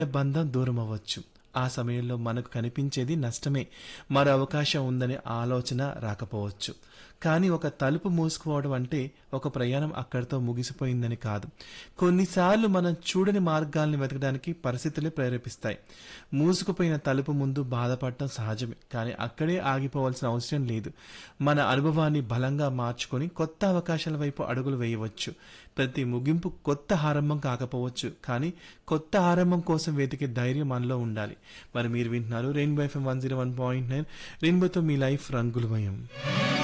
బంధం దూరం అవ్వచ్చు ఆ సమయంలో మనకు కనిపించేది నష్టమే మరో అవకాశం ఉందనే ఆలోచన రాకపోవచ్చు కానీ ఒక తలుపు మూసుకోవడం అంటే ఒక ప్రయాణం అక్కడితో ముగిసిపోయిందని కాదు కొన్నిసార్లు మనం చూడని మార్గాల్ని వెతకడానికి పరిస్థితులే ప్రేరేపిస్తాయి మూసుకుపోయిన తలుపు ముందు బాధపడటం సహజమే కానీ అక్కడే ఆగిపోవాల్సిన అవసరం లేదు మన అనుభవాన్ని బలంగా మార్చుకొని కొత్త అవకాశాల వైపు అడుగులు వేయవచ్చు ప్రతి ముగింపు కొత్త ఆరంభం కాకపోవచ్చు కానీ కొత్త ఆరంభం కోసం వెతికే ధైర్యం మనలో ఉండాలి మరి మీరు వింటున్నారు Rainbow FM one zero one point nine రెయిన్బోతో మీ లైఫ్ రంగులమయం